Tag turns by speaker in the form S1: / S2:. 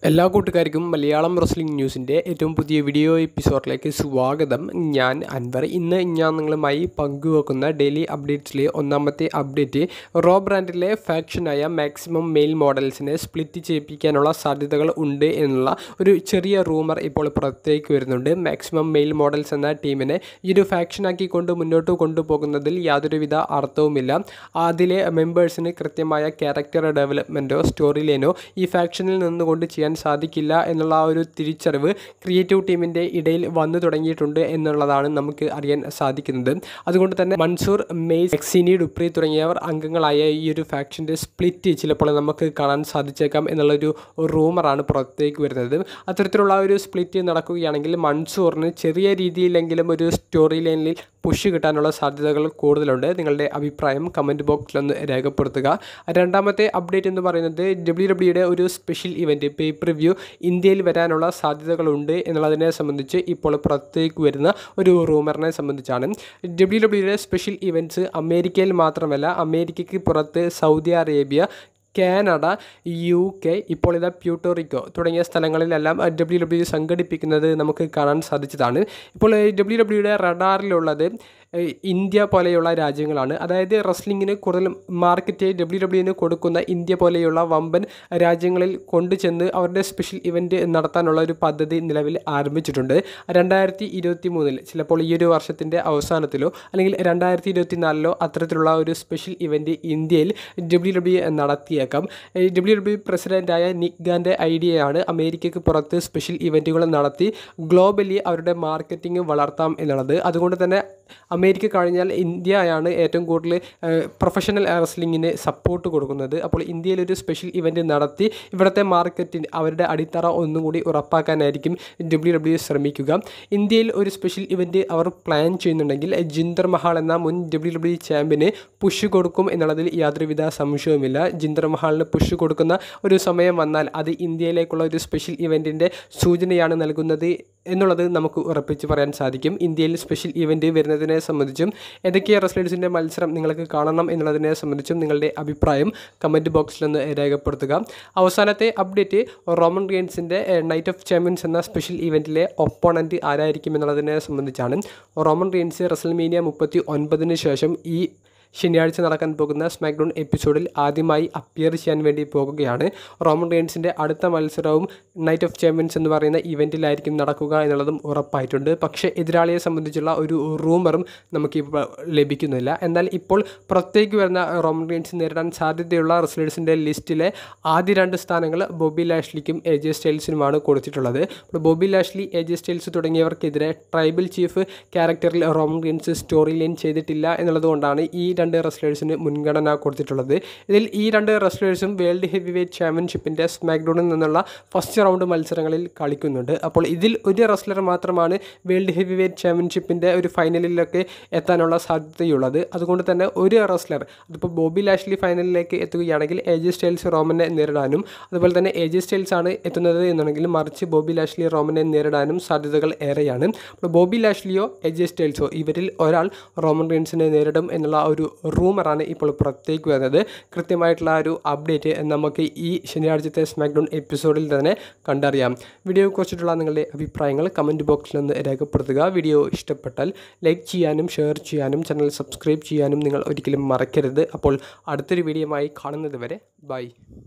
S1: എല്ലാ കൂട്ടുകാർക്കും മലയാളം റെസ്ലിംഗ് ന്യൂസിൻ്റെ ഏറ്റവും പുതിയ വീഡിയോ എപ്പിസോഡിലേക്ക് സ്വാഗതം ഞാൻ അൻവർ ഇന്ന് ഞാൻ നിങ്ങളുമായി പങ്കുവെക്കുന്ന ഡെയിലി അപ്ഡേറ്റ്സിലെ ഒന്നാമത്തെ അപ്ഡേറ്റ് റോ ബ്രാൻഡിലെ ഫാക്ഷനായ മാക്സിമം മെയിൽ മോഡൽസിനെ സ്പ്ലിറ്റ് ചെയ്യിപ്പിക്കാനുള്ള സാധ്യതകൾ ഉണ്ട് എന്നുള്ള ഒരു ചെറിയ റൂമർ ഇപ്പോൾ പുറത്തേക്ക് വരുന്നുണ്ട് മാക്സിമം മെയിൽ മോഡൽസ് എന്ന ടീമിനെ ഈ ഒരു ഫാക്ഷനാക്കിക്കൊണ്ട് മുന്നോട്ട് കൊണ്ടുപോകുന്നതിൽ യാതൊരുവിധ അർത്ഥവുമില്ല അതിലെ മെമ്പേഴ്സിന് കൃത്യമായ ക്യാരക്ടർ ഡെവലപ്മെൻറ്റോ സ്റ്റോറി ലൈനോ ഈ ഫാക്ഷനിൽ നിന്നുകൊണ്ട് ചെയ്യാൻ സാധിക്കില്ല എന്നുള്ള ആ ഒരു തിരിച്ചറിവ് ക്രിയേറ്റീവ് ടീമിൻ്റെ ഇടയിൽ വന്നു തുടങ്ങിയിട്ടുണ്ട് എന്നുള്ളതാണ് നമുക്ക് അറിയാൻ സാധിക്കുന്നത് അതുകൊണ്ട് തന്നെ മൻസൂർ മെയ് എക്സിനി ഡുപ്രി തുടങ്ങിയവർ അംഗങ്ങളായ ഈ ഒരു ഫാക്ഷൻ്റെ സ്പ്ലിറ്റ് ചിലപ്പോൾ നമുക്ക് കാണാൻ സാധിച്ചേക്കാം എന്നുള്ളൊരു റൂമറാണ് പുറത്തേക്ക് വരുന്നത് അത്തരത്തിലുള്ള ഒരു സ്പ്ലിറ്റ് നടക്കുകയാണെങ്കിൽ മൻസൂറിന് ചെറിയ രീതിയിലെങ്കിലും ഒരു സ്റ്റോറി ലൈനിൽ പുഷ് കിട്ടാനുള്ള സാധ്യതകൾ കൂടുതലുണ്ട് നിങ്ങളുടെ അഭിപ്രായം കമൻറ്റ് ബോക്സിലൊന്ന് രേഖപ്പെടുത്തുക രണ്ടാമത്തെ അപ്ഡേറ്റ് എന്ന് പറയുന്നത് ഡബ്ല്യു ഡബ്ല്യുടെ ഒരു സ്പെഷ്യൽ ഇവൻറ്റ് പേ പ്രിവ്യൂ ഇന്ത്യയിൽ വരാനുള്ള സാധ്യതകളുണ്ട് എന്നുള്ളതിനെ സംബന്ധിച്ച് ഇപ്പോൾ പുറത്തേക്ക് വരുന്ന ഒരു റൂമറിനെ സംബന്ധിച്ചാണ് ഡബ്ല്യു ഡബ്ല്യുടെ സ്പെഷ്യൽ ഇവൻറ്റ്സ് അമേരിക്കയിൽ മാത്രമല്ല അമേരിക്കയ്ക്ക് പുറത്ത് Saudi Arabia Canada U K ഇപ്പോൾ ഇതാ പ്യൂട്ടോറിക്കോ തുടങ്ങിയ സ്ഥലങ്ങളിലെല്ലാം ഡബ്ല്യു ഡബ്ല്യു സംഘടിപ്പിക്കുന്നത് നമുക്ക് കാണാൻ സാധിച്ചതാണ് ഇപ്പോൾ ഡബ്ല്യു ഡബ്ല്യുടെ റഡാറിലുള്ളത് ഇന്ത്യ പോലെയുള്ള രാജ്യങ്ങളാണ് അതായത് റെസ്ലിങ്ങിന് കൂടുതൽ മാർക്കറ്റ് ഡബ്ല്യു ഡബ്ല്യുവിന് കൊടുക്കുന്ന ഇന്ത്യ പോലെയുള്ള വമ്പൻ രാജ്യങ്ങളിൽ കൊണ്ടുചെന്ന് അവരുടെ സ്പെഷ്യൽ ഇവൻറ്റ് നടത്താനുള്ള ഒരു പദ്ധതി നിലവിൽ ആരംഭിച്ചിട്ടുണ്ട് രണ്ടായിരത്തി ഇരുപത്തി മൂന്നിൽ ചിലപ്പോൾ ഈ ഒരു വർഷത്തിൻ്റെ അവസാനത്തിലോ അല്ലെങ്കിൽ രണ്ടായിരത്തി ഇരുപത്തി നാലിലോ അത്തരത്തിലുള്ള ഒരു സ്പെഷ്യൽ ഇവൻറ്റ് ഇന്ത്യയിൽ ഡബ്ല്യു ഡബ്ല്യു നടത്തിയേക്കാം ഡബ്ല്യു ഡബ്ല്യു പ്രസിഡൻ്റായ നിക് ഗാൻ്റെ ഐഡിയയാണ് അമേരിക്കയ്ക്ക് പുറത്ത് സ്പെഷ്യൽ ഇവൻറ്റുകൾ നടത്തി ഗ്ലോബലി അവരുടെ മാർക്കറ്റിംഗ് വളർത്താം എന്നുള്ളത് അതുകൊണ്ട് തന്നെ അമേരിക്ക കഴിഞ്ഞാൽ ഇന്ത്യയാണ് ഏറ്റവും കൂടുതൽ പ്രൊഫഷണൽ റെസ്ലിങ്ങിന് സപ്പോർട്ട് കൊടുക്കുന്നത് അപ്പോൾ ഇന്ത്യയിൽ ഒരു സ്പെഷ്യൽ ഇവൻറ്റ് നടത്തി ഇവിടുത്തെ മാർക്കറ്റിന് അവരുടെ അടിത്തറ ഒന്നും കൂടി ഉറപ്പാക്കാനായിരിക്കും ഡബ്ല്യു ഡബ്ല്യു ശ്രമിക്കുക ഇന്ത്യയിൽ ഒരു സ്പെഷ്യൽ ഇവൻറ്റ് അവർ പ്ലാൻ ചെയ്യുന്നുണ്ടെങ്കിൽ ജിന്ദർ മഹാൾ എന്ന മുൻ ഡബ്ല്യു ഡബ്ല്യു ചാമ്പ്യന് പുഷ് കൊടുക്കും എന്നുള്ളതിൽ യാതൊരുവിധ സംശയവുമില്ല ജിന്ദർ മഹാളിന് പുഷ് കൊടുക്കുന്ന ഒരു സമയം വന്നാൽ അത് ഇന്ത്യയിലേക്കുള്ള ഒരു സ്പെഷ്യൽ ഇവൻറ്റിൻ്റെ സൂചനയാണ് നൽകുന്നത് എന്നുള്ളത് നമുക്ക് ഉറപ്പിച്ച് പറയാൻ സാധിക്കും ഇന്ത്യയിൽ സ്പെഷ്യൽ ഇവൻറ്റ് വരുന്നതിനെ സംബന്ധിച്ചും ഏതൊക്കെ റെസ്ലേഴ്സിൻ്റെ മത്സരം നിങ്ങൾക്ക് കാണണം എന്നുള്ളതിനെ സംബന്ധിച്ചും നിങ്ങളുടെ അഭിപ്രായം കമൻറ്റ് ബോക്സിലൊന്ന് രേഖപ്പെടുത്തുക അവസാനത്തെ അപ്ഡേറ്റ് റോമൻ റിയൻസിൻ്റെ നൈറ്റ് ഓഫ് ചാമ്പ്യൻസ് എന്ന സ്പെഷ്യൽ ഇവൻറ്റിലെ ഒപ്പോണൻറ്റ് ആരായിരിക്കും എന്നുള്ളതിനെ സംബന്ധിച്ചാണ് റോമൻ റിയൻസ് റെസൽമീനിയ മുപ്പത്തി ഒൻപതിന് ശേഷം ഈ ശനിയാഴ്ച നടക്കാൻ പോകുന്ന സ്മാക്ഡൗൺ എപ്പിസോഡിൽ ആദ്യമായി അപ്പിയർ ചെയ്യാൻ വേണ്ടി പോകുകയാണ് റോമൻ റെയിൻസിൻ്റെ അടുത്ത മത്സരവും നൈറ്റ് ഓഫ് ചാമ്പ്യൻസ് എന്ന് പറയുന്ന ഇവൻറ്റിലായിരിക്കും നടക്കുക എന്നുള്ളതും ഉറപ്പായിട്ടുണ്ട് പക്ഷേ എതിരാളിയെ സംബന്ധിച്ചുള്ള ഒരു റൂമറും നമുക്കിപ്പോൾ ലഭിക്കുന്നില്ല എന്നാൽ ഇപ്പോൾ പുറത്തേക്ക് വരുന്ന റോമൻ റെയിൻസ് നേരിടാൻ സാധ്യതയുള്ള റെസ്ലേഴ്സിൻ്റെ ലിസ്റ്റിലെ ആദ്യ രണ്ട് സ്ഥാനങ്ങൾ ബോബി ലാഷ്ലിക്കും എ ജെ സ്റ്റൈൽസിനുമാണ് കൊടുത്തിട്ടുള്ളത് അപ്പോൾ Bobby Lashley A J Styles തുടങ്ങിയവർക്കെതിരെ ട്രൈബൽ ചീഫ് ക്യാരക്ടറിൽ റോമൻ റെയിൻസ് സ്റ്റോറി ലൈൻ ചെയ്തിട്ടില്ല എന്നുള്ളതുകൊണ്ടാണ് ഈ രണ്ട് റെസ്ലേഴ്സിന് മുൻഗണന കൊടുത്തിട്ടുള്ളത് ഇതിൽ ഈ രണ്ട് റെസ്ലേഴ്സും വേൾഡ് ഹെവി വെയ്റ്റ് ചാമ്പ്യൻഷിപ്പിൻ്റെ സ്മാക്ഡൗണിൽ നിന്നുള്ള ഫസ്റ്റ് റൗണ്ട് മത്സരങ്ങളിൽ കളിക്കുന്നുണ്ട് അപ്പോൾ ഇതിൽ ഒരു റെസ്ലർ മാത്രമാണ് വേൾഡ് ഹെവി വെയ്റ്റ് ചാമ്പ്യൻഷിപ്പിൻ്റെ ഒരു ഫൈനലിലൊക്കെ എത്താനുള്ള സാധ്യതയുള്ളത് അതുകൊണ്ട് തന്നെ ഒരു റെസ്ലർ അതിപ്പോൾ ബോബി ലാഷ്ലി ഫൈനലിലേക്ക് എത്തുകയാണെങ്കിൽ എ ജെ സ്റ്റൈൽസ് റോമനെ നേരിടാനും അതുപോലെ തന്നെ എ ജെ സ്റ്റൈൽസ് ആണ് എത്തുന്നത് എന്നുണ്ടെങ്കിൽ മറിച്ച് ബോബി ലാഷ്ലി റോമനെ നേരിടാനും സാധ്യതകൾ ഏറെയാണ് അപ്പോൾ ബോബി ലാഷ്ലിയോ എ ജെ സ്റ്റൈൽസോ ഇവരിൽ ഒരാൾ റോമൻ റീൻസിനെ നേരിടും എന്നുള്ള ഒരു റൂമറാണ് ഇപ്പോൾ പുറത്തേക്ക് വരുന്നത് കൃത്യമായിട്ടുള്ള ഒരു അപ്ഡേറ്റ് നമുക്ക് ഈ ശനിയാഴ്ചത്തെ സ്മാക്ഡൗൺ എപ്പിസോഡിൽ തന്നെ കണ്ടറിയാം വീഡിയോയെക്കുറിച്ചിട്ടുള്ള നിങ്ങളുടെ അഭിപ്രായങ്ങൾ കമൻറ്റ് ബോക്സിൽ ഒന്ന് രേഖപ്പെടുത്തുക വീഡിയോ ഇഷ്ടപ്പെട്ടാൽ ലൈക്ക് ചെയ്യാനും ഷെയർ ചെയ്യാനും ചാനൽ സബ്സ്ക്രൈബ് ചെയ്യാനും നിങ്ങൾ ഒരിക്കലും മറക്കരുത് അപ്പോൾ അടുത്തൊരു വീഡിയോയുമായി കാണുന്നത് വരെ ബൈ